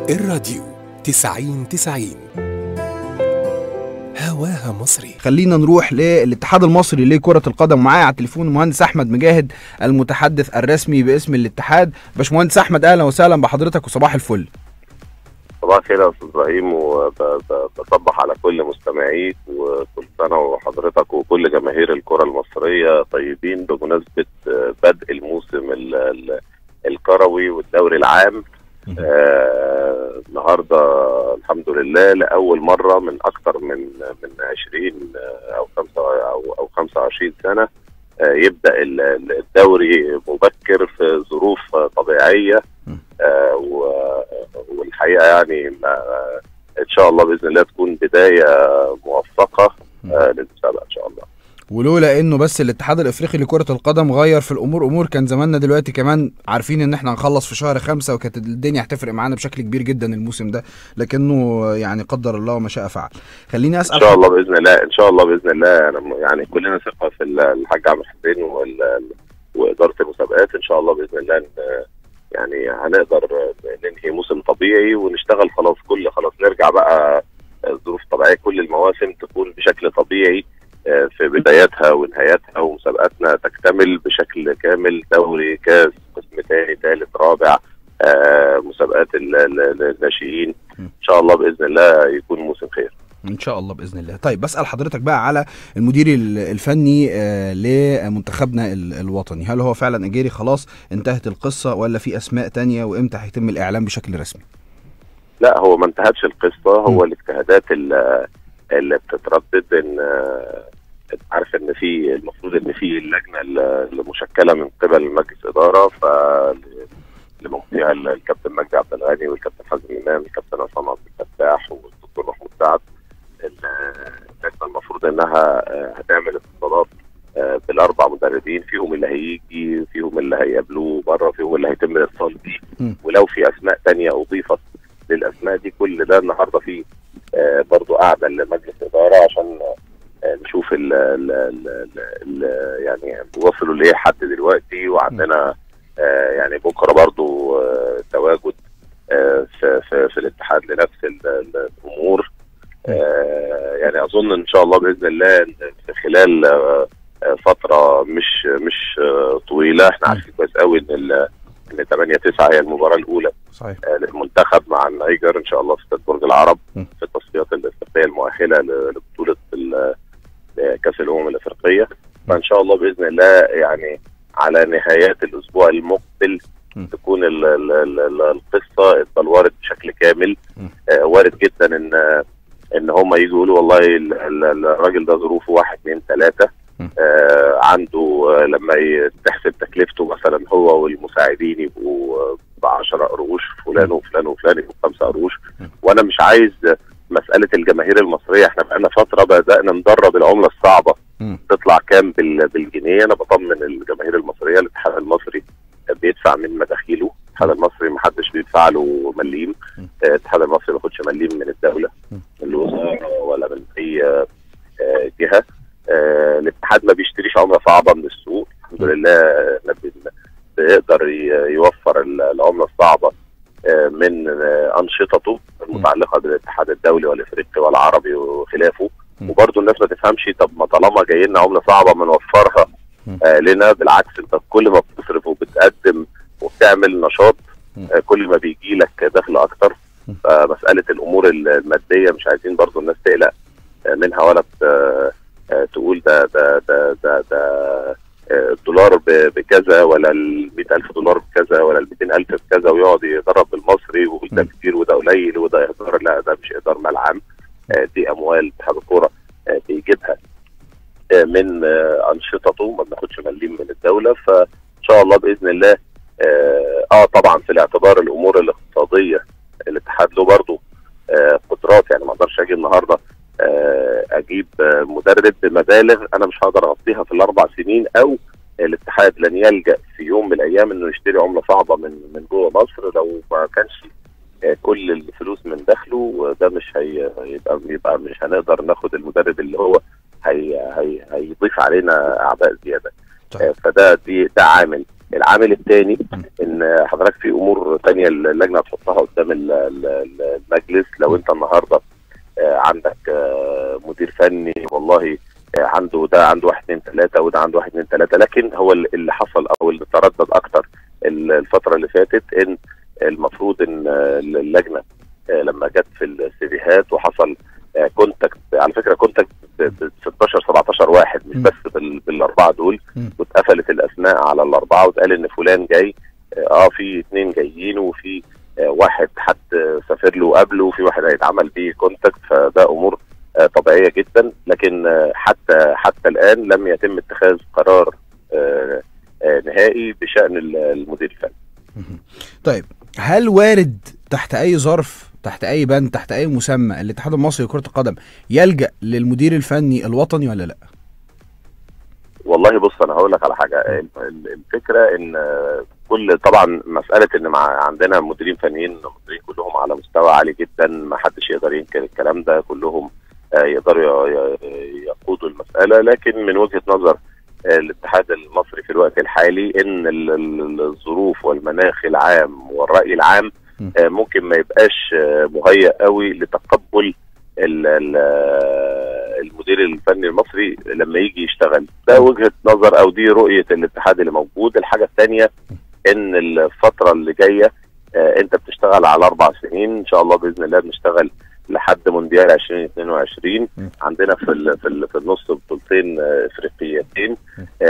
الراديو تسعين تسعين هواها مصري خلينا نروح للاتحاد المصري لكرة القدم معايا على التليفون المهندس احمد مجاهد المتحدث الرسمي باسم الاتحاد باشمهندس احمد اهلا وسهلا بحضرتك وصباح الفل صباح الخير يا استاذ ابراهيم وبصبح على كل مستمعيك وكل سنه وحضرتك وكل جماهير الكره المصريه طيبين بمناسبه بدء الموسم ال- ال- الكروي والدوري العام آه، النهارده الحمد لله لاول مره من اكثر من من 20 او 5 او او 25 سنه آه، يبدا ال- ال- الدوري مبكر في ظروف طبيعيه آه، و- والحقيقه يعني ما- ان شاء الله باذن الله تكون بدايه موفقه آه، للمسابقه ان شاء الله ولولا انه بس الاتحاد الافريقي لكرة القدم غير في الامور امور كان زماننا دلوقتي كمان عارفين ان احنا هنخلص في شهر خمسة وكانت الدنيا هتفرق معانا بشكل كبير جدا الموسم ده لكنه يعني قدر الله ما شاء فعل خليني اسال ان شاء الله باذن الله ان شاء الله باذن الله انا م- يعني كلنا ثقه في ال- الحاج عبد الحسين وال- واداره المسابقات ان شاء الله باذن الله ن- يعني هنقدر ننهي موسم طبيعي ونشتغل خلاص كل خلاص نرجع بقى الظروف الطبيعيه كل المواسم تكون بشكل طبيعي آه، في بداياتها ونهاياتها ومسابقاتنا تكتمل بشكل كامل دوري كاس قسم ثاني ثالث رابع آه، مسابقات ال- ال- الناشئين ان شاء الله باذن الله يكون موسم خير ان شاء الله باذن الله طيب بسال حضرتك بقى على المدير ال- الفني آه، لمنتخبنا ال- الوطني هل هو فعلا اجيري خلاص انتهت القصه ولا في اسماء تانية وامتى هيتم الاعلان بشكل رسمي لا هو ما انتهتش القصه هو م. الاجتهادات ال- اللي بتتردد ان آه، انت عارف ان في المفروض ان في اللجنه ال- اللي مشكله من قبل مجلس اداره ف اللي من فيها ال- الكابتن مجدي عبد الغني والكابتن حازم امام الكابتن عصام عبد الفتاح والدكتور محمود سعد ال- اللجنه المفروض انها آه، هتعمل اتصالات آه، بالاربع مدربين فيهم اللي هيجي فيهم اللي هيقابلوه بره فيهم اللي هيتم الاتصال بيه م. ولو في اسماء تانية اضيفت للاسماء دي كل ده النهارده في آه، برضو قاعده لمجلس اداره عشان آه، نشوف ال ال ال ال ال يعني وصلوا لايه حد دلوقتي وعندنا آه، يعني بكره برضو آه، تواجد آه، في, في, في الاتحاد لنفس ال- ال- الامور آه، يعني اظن ان شاء الله باذن الله إن في خلال آه، آه، فتره مش مش آه، طويله احنا عارفين كويس قوي ان ال- ان 8 9 هي المباراه الاولى صحيح آه، للمنتخب مع النيجر ان شاء الله في استاد برج العرب م. في التصفيات الافريقيه المؤهله ل- لبطوله ال- كاس الامم الافريقيه فان شاء الله باذن الله يعني على نهايات الاسبوع المقبل م. تكون ال ال ال ال القصه اتبلورت بشكل كامل م. آه وارد جدا ان ان هم يجوا يقولوا والله ال- ال- الراجل ده ظروفه واحد اثنين ثلاثه م. آه عنده آه لما ي- تحسب تكلفته مثلا هو والمساعدين يبقوا ب 10 قروش فلان وفلان وفلان يبقوا 5 قروش م. وانا مش عايز مساله الجماهير المصريه احنا بقالنا فتره بدانا ندرب العمله الصعبه مم. تطلع كام بال- بالجنيه انا بطمن الجماهير المصريه الاتحاد المصري بيدفع من مداخيله الاتحاد المصري ما حدش بيدفع له مليم م. آه، الاتحاد المصري ما بياخدش مليم من الدوله م. من الوزاره ولا من اي آه، آه، جهه آه، الاتحاد ما بيشتريش عمله صعبه من السوق الحمد م. لله آه، بي- بيقدر ي- يوفر ال- العمله الصعبه آه، من آه، انشطته المتعلقه بالاتحاد الدولي والافريقي والعربي وخلافه م. وبرضه الناس ما تفهمش طب ما طالما جاي لنا عمله صعبه ما نوفرها م. آه لنا بالعكس انت كل ما بتصرف وبتقدم وبتعمل نشاط م. آه كل ما بيجي لك دخل اكتر م. فمساله الامور الماديه مش عايزين برضه الناس تقلق آه منها ولا ت- آه تقول ده ده ده ده, ده آه، الدولار ب- بكذا ولا ال 100000 دولار بكذا ولا ال 200000 بكذا ويقعد يضرب بالمصري ويقول ده م. كتير وده قليل وده اهدار لا ده مش اهدار مال عام آه، دي اموال اتحاد الكوره آه، بيجيبها آه، من آه، انشطته ما بناخدش مليم من الدوله فان شاء الله باذن الله اه آه، طبعا في الاعتبار الامور الاقتصاديه الاتحاد له برضه آه، قدرات يعني ما اقدرش اجي النهارده آه، اجيب آه، مدرب بمبالغ انا مش هقدر اغطيها في الاربع سنين او الاتحاد لن يلجا في يوم من الايام انه يشتري عمله صعبه من من جوه مصر لو ما كانش آه، كل الفلوس من دخله ده مش هي هيبقى يبقى مش هنقدر ناخد المدرب اللي هو هي هي هيضيف علينا اعباء زياده صحيح. آه، فده دي ده عامل العامل الثاني ان حضرتك في امور تانية اللجنه هتحطها قدام ال- ال- المجلس لو انت النهارده آه، عندك آه، مدير فني والله آه، عنده ده عنده واحد اثنين ثلاثه وده عنده واحد اثنين ثلاثه لكن هو ال- اللي حصل او اللي تردد اكتر ال- الفتره اللي فاتت ان المفروض ان آه، اللجنه آه، لما جت في السيفيهات وحصل آه، كونتاكت على فكره كونتاكت ب ب 16 17 واحد مش م. بس بال- بالاربعه دول م. واتقفلت الاسماء على الاربعه واتقال ان فلان جاي اه آه، في اثنين جايين وفي آه، واحد حد سافر له قبله وفي واحد هيتعمل بيه كونتاكت فده امور آه، طبيعيه جدا لكن آه، حتى حتى الان لم يتم اتخاذ قرار آه، آه، نهائي بشان ال- المدير الفني طيب هل وارد تحت اي ظرف تحت اي بند تحت اي مسمى الاتحاد المصري لكره القدم يلجا للمدير الفني الوطني ولا لا والله بص انا هقول لك على حاجه ال- ال- الفكره ان آه، كل طبعا مساله ان مع عندنا مديرين فنيين مديرين كلهم على مستوى عالي جدا ما حدش يقدر ينكر الكلام ده كلهم آه، يقدروا ي- ي- يقودوا المساله لكن من وجهه نظر آه، الاتحاد المصري في الوقت الحالي ان ال- ال- الظروف والمناخ العام والراي العام م. آه، ممكن ما يبقاش آه، مهيأ قوي لتقبل ال- ال- آه، المدير الفني المصري لما يجي يشتغل ده وجهه نظر او دي رؤيه الاتحاد اللي موجود الحاجه الثانيه ان الفتره اللي جايه آه، انت بتشتغل على اربع سنين ان شاء الله باذن الله بنشتغل لحد مونديال 2022 م. عندنا في ال في, ال في النص بطولتين آه، افريقيتين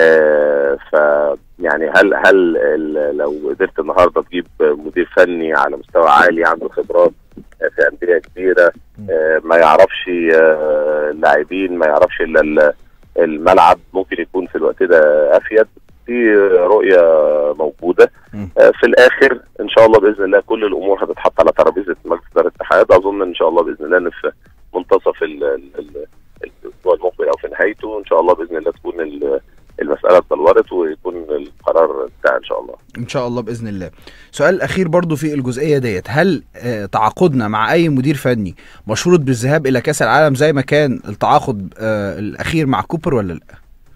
آه ف يعني هل هل ال- لو قدرت النهارده تجيب مدير فني على مستوى عالي عنده خبرات آه، في انديه كبيره آه، ما يعرفش آه، اللاعبين ما يعرفش الا ال- الملعب ممكن يكون في الوقت ده افيد دي رؤيه موجوده مم. آه، في الاخر ان شاء الله باذن الله كل الامور هتتحط على ترابيزه مجلس اداره الاتحاد اظن ان شاء الله باذن الله ان في منتصف ال- ال- ال- الاسبوع المقبل او في نهايته ان شاء الله باذن الله تكون ال- المساله اتدورت ويكون القرار بتاع ان شاء الله ان شاء الله باذن الله سؤال الاخير برضو في الجزئيه ديت هل آه، تعاقدنا مع اي مدير فني مشروط بالذهاب الى كاس العالم زي ما كان التعاقد آه، الاخير مع كوبر ولا لا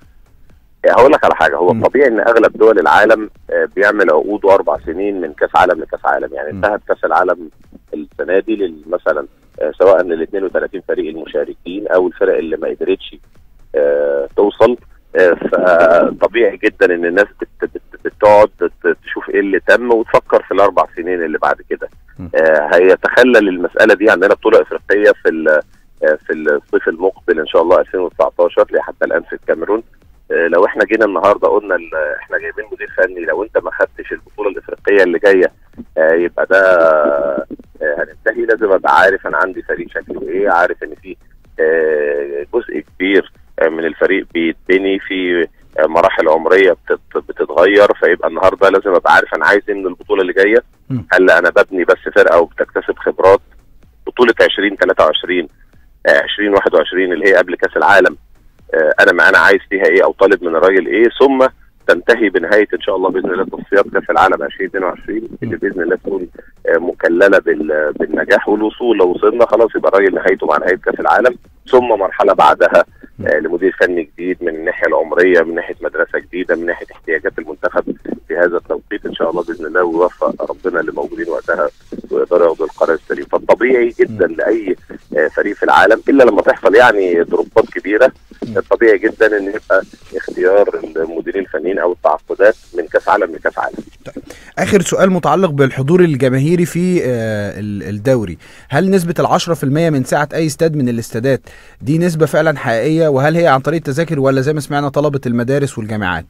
يعني هقول لك على حاجه هو مم. طبيعي ان اغلب دول العالم آه، بيعمل عقوده اربع سنين من كاس عالم لكاس عالم يعني مم. انتهت كاس العالم السنه دي لل- مثلا آه، سواء لل 32 فريق المشاركين او الفرق اللي ما قدرتش آه، توصل آه، فطبيعي جدا ان الناس بت- بت- بتقعد ت- تشوف ايه اللي تم وتفكر في الاربع سنين اللي بعد كده مم. آه، هيتخلل المساله دي عندنا بطوله افريقيه في ال- آه، في الصيف المقبل ان شاء الله 2019 اللي حتى الان في الكاميرون آه، لو احنا جينا النهارده قلنا ال- احنا جايبين مدير فني لو انت ما خدتش البطوله الافريقيه اللي جايه آه، يبقى ده آه، هننتهي لازم ابقى عارف انا عندي فريق شكله ايه عارف ان في آه، جزء كبير آه، من الفريق بيتبني في آه، مراحل عمريه بتت- بتتغير فيبقى النهارده لازم ابقى عارف انا عايز ايه من البطوله اللي جايه مم. هل انا ببني بس فرقه وبتكتسب خبرات بطوله 2023 آه، 2021 اللي هي قبل كاس العالم آه، انا ما انا عايز فيها ايه او طالب من الراجل ايه ثم تنتهي بنهايه ان شاء الله باذن الله تصفيات كاس العالم 2022 اللي باذن الله تكون آه، مكلله بال- بالنجاح والوصول لو وصلنا خلاص يبقى الراجل نهايته مع نهايه كاس العالم ثم مرحله بعدها آه، لمدير فني جديد من الناحيه العمريه من ناحيه مدرسه جديده من ناحيه احتياجات المنتخب في هذا التوقيت ان شاء الله باذن الله ويوفق ربنا اللي موجودين وقتها ويقدروا ياخدوا القرار السليم فالطبيعي جدا لاي آه، فريق في العالم الا لما تحصل يعني ضربات كبيره الطبيعي جدا ان يبقى اختيار المديرين الفنيين او التعاقدات من كاس عالم لكاس عالم اخر سؤال متعلق بالحضور الجماهيري في آه، ال- الدوري هل نسبه العشرة في المية من سعه اي استاد من الاستادات دي نسبه فعلا حقيقيه وهل هي عن طريق التذاكر ولا زي ما سمعنا طلبه المدارس والجامعات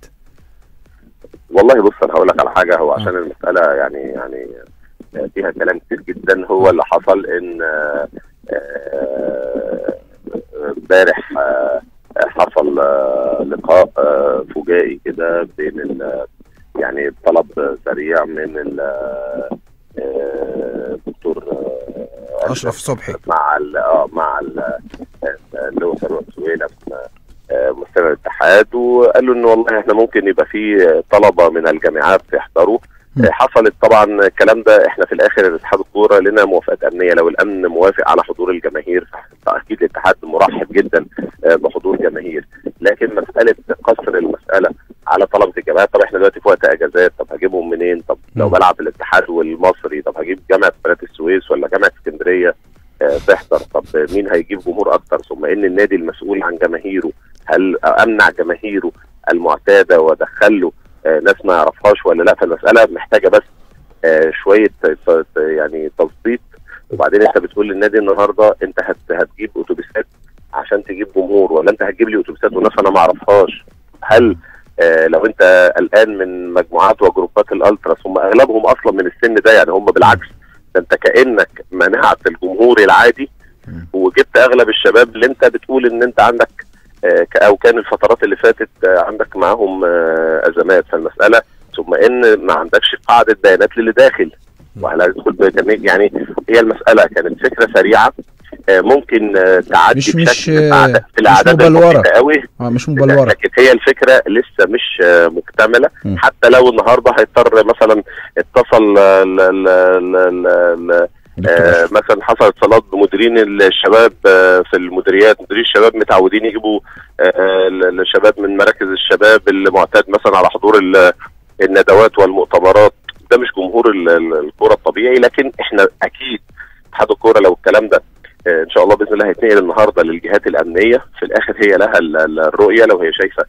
والله بص انا هقول لك على حاجه هو عشان المساله يعني يعني فيها كلام كتير جدا هو اللي حصل ان آه، آه، امبارح آه، حصل آه، لقاء آه، فجائي كده بين ال- يعني طلب سريع من ال- آه، الدكتور آه، اشرف صبحي مع ال اه مع ال- اللي هو ثروت سويلم آه، مستشار الاتحاد وقالوا انه والله احنا ممكن يبقى في طلبه من الجامعات يحضروا م. آه، حصلت طبعا الكلام ده احنا في الاخر اتحاد الكوره لنا موافقات امنيه لو الامن موافق على حضور الجماهير فاكيد الاتحاد مرحب جدا آه، بحضور جماهير لكن مساله قصر المساله على طلبه الجامعات الجامعات طب احنا دلوقتي في وقت اجازات طب هجيبهم منين طب لو مم. بلعب الاتحاد والمصري طب هجيب جامعه قناه السويس ولا جامعه اسكندريه آه، تحضر طب مين هيجيب جمهور اكتر ثم ان النادي المسؤول عن جماهيره هل امنع جماهيره المعتاده وادخل له آه، ناس ما يعرفهاش ولا لا فالمساله محتاجه بس آه، شويه ت- ت- يعني تظبيط وبعدين انت بتقول للنادي النهارده انت هت هتجيب اتوبيسات عشان تجيب جمهور ولا انت هتجيب لي اتوبيسات وناس انا ما اعرفهاش هل آه لو انت قلقان من مجموعات وجروبات الالتراس هم اغلبهم اصلا من السن ده يعني هم بالعكس ده انت كانك منعت الجمهور العادي مم. وجبت اغلب الشباب اللي انت بتقول ان انت عندك آه ك- او كان الفترات اللي فاتت آه عندك معاهم آه ازمات فالمساله ثم ان ما عندكش قاعده بيانات للي داخل وهل هتدخل بجميع يعني هي المساله كانت فكره سريعه آه ممكن آه تعدي مش- مش، بشكل آه، في الأعداد- في الاعداد مبلورة. البسيطة قوي اه مش مبلوره لكن هي الفكره لسه مش آه، مكتمله م. حتى لو النهارده هيضطر مثلا اتصل آه، ال- ال- ال- ال- ال- دكتور آه، أشرف. مثلا حصل اتصالات بمديرين الشباب آه، في المديريات مديرين الشباب متعودين يجيبوا آه، ال- الشباب من مراكز الشباب اللي معتاد مثلا على حضور ال- الندوات والمؤتمرات ده مش جمهور ال- ال- الكوره الطبيعي لكن احنا اكيد اتحاد الكوره لو الكلام ده آه، ان شاء الله باذن الله هيتنقل النهارده للجهات الامنيه في الاخر هي لها ال- ال- الرؤيه لو هي شايفه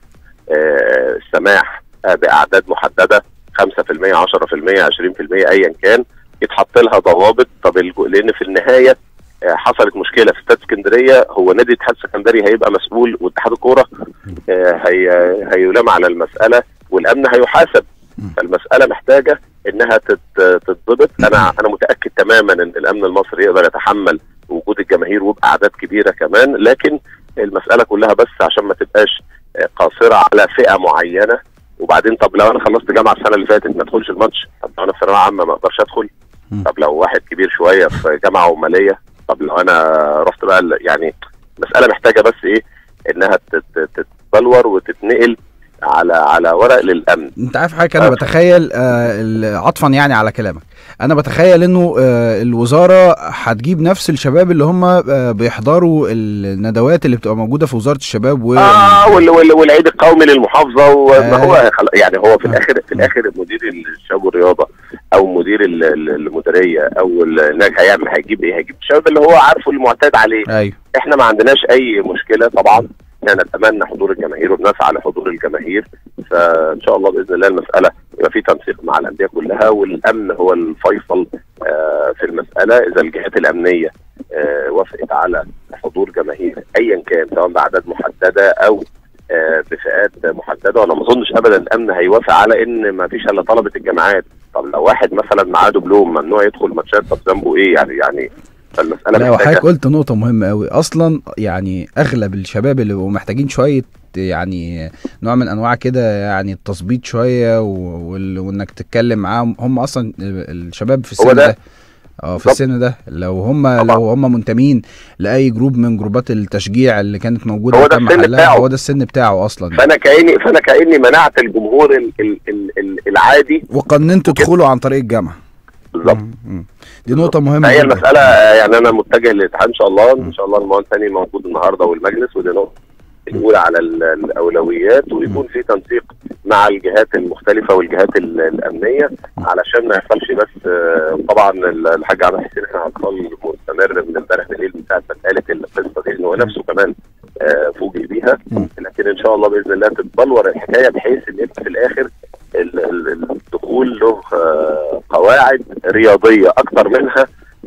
آه، السماح آه، باعداد محدده 5% 10% 20% ايا كان يتحط لها ضوابط طب الج- لان في النهايه آه، حصلت مشكله في استاد اسكندريه هو نادي الاتحاد السكندري هيبقى مسؤول واتحاد الكوره آه، هي هيلام على المساله والامن هيحاسب فالمساله محتاجه انها تت- تتضبط انا انا متاكد تماما ان الامن المصري يقدر يتحمل وجود الجماهير وباعداد كبيره كمان لكن المساله كلها بس عشان ما تبقاش آه، قاصره على فئه معينه وبعدين طب لو انا خلصت جامعه السنه اللي فاتت ما ادخلش الماتش طب لو انا في ثانويه عامه ما اقدرش ادخل مم. طب لو واحد كبير شويه في جامعه وماليه طب لو انا رحت بقى ال- يعني مساله محتاجه بس ايه انها تت- تت- تتبلور وتتنقل على على ورق للامن انت عارف حاجه انا آه. بتخيل آه ال- عطفا يعني على كلامك انا بتخيل انه آه الوزاره هتجيب نفس الشباب اللي هم آه بيحضروا الندوات اللي بتبقى موجوده في وزاره الشباب و اه وال- وال- والعيد القومي للمحافظه وما آه. هو خل- يعني هو في آه. الاخر في الاخر مدير الشباب والرياضه او مدير ال- ال- المديريه او الناجح هيعمل هيجيب ايه؟ هيجيب الشباب اللي هو عارفه المعتاد عليه ايوه احنا ما عندناش اي مشكله طبعا احنا نتمنى حضور الجماهير وبنسعى لحضور الجماهير فان شاء الله باذن الله المساله يبقى في تنسيق مع الانديه كلها والامن هو الفيصل آه، في المساله اذا الجهات الامنيه آه، وافقت على حضور جماهير ايا كان سواء باعداد محدده او آه، بفئات محدده وانا ما اظنش ابدا الامن هيوافق على ان ما فيش الا طلبه الجامعات طب لو واحد مثلا معاه دبلوم ممنوع يدخل ماتشات طب ذنبه ايه يعني يعني فالمساله لا محتاجة- وحضرتك قلت نقطة مهمة قوي أصلا يعني أغلب الشباب اللي بيبقوا محتاجين شوية يعني نوع من أنواع كده يعني التظبيط شوية و- وال- وإنك تتكلم معاهم هم أصلا الشباب في هو السن ده. ده اه في بالظبط. السن ده لو هم طبعا. لو هم منتمين لاي جروب من جروبات التشجيع اللي كانت موجوده هو ده وكان السن محلها، بتاعه. هو ده السن بتاعه اصلا فانا كاني فانا كاني منعت الجمهور ال ال ال ال العادي وقننت دخوله عن طريق الجامعه بالظبط مم. مم. دي نقطه مهمه فهي جدا. المساله آه، يعني انا متجه للاتحاد ان شاء الله ان شاء الله المواد الثاني موجود النهارده والمجلس ودي نقطه الاولى على ال- الاولويات ويكون في تنسيق مع الجهات المختلفه والجهات ال- الامنيه علشان ما يحصلش بس آه، طبعا ال- الحاج عبد الحسين احنا على اتصال مستمر من امبارح بالليل من ساعه ما اتقالت القصه دي ان هو نفسه كمان آه، فوجئ بيها مم. لكن ان شاء الله باذن الله تتبلور الحكايه بحيث ان يبقى في الاخر ال- ال- الدخول له آه، قواعد رياضيه اكتر منها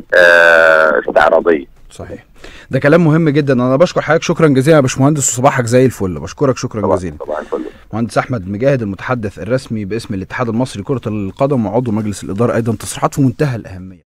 آه، استعراضيه صحيح ده كلام مهم جدا انا بشكر حضرتك شكرا جزيلا يا باشمهندس وصباحك زي الفل بشكرك شكرا طبعا جزيلا طبعا الفل. مهندس احمد مجاهد المتحدث الرسمي باسم الاتحاد المصري لكره القدم وعضو مجلس الاداره ايضا تصريحات في منتهى الاهميه